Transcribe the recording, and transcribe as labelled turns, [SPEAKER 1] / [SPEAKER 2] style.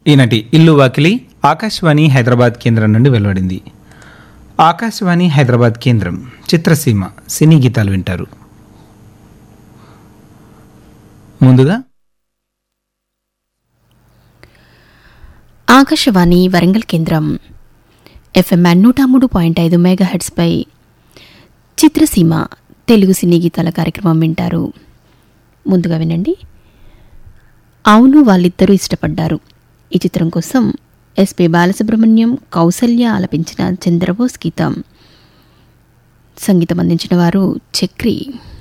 [SPEAKER 1] ఈనాటి ఇల్లు వాకిలి ఆకాశవాణి హైదరాబాద్ కేంద్రం నుండి వెలువడింది ఆకాశవాణి హైదరాబాద్ కేంద్రం చిత్రసీమ సినీ గీతాలు వింటారు ముందుగా
[SPEAKER 2] ఆకాశవాణి వరంగల్ కేంద్రం ఎఫ్ఎంఆర్ నూట మూడు పాయింట్ ఐదు మెగాహెడ్స్పై చిత్రసీమ తెలుగు సినీ గీతాల కార్యక్రమం వింటారు ముందుగా వినండి అవును వాళ్ళిద్దరూ ఇష్టపడ్డారు ఈ చిత్రం కోసం ఎస్పి బాలసుబ్రహ్మణ్యం కౌసల్య ఆలపించిన చంద్రబోస్ గీతం సంగీతం అందించిన వారు చక్రి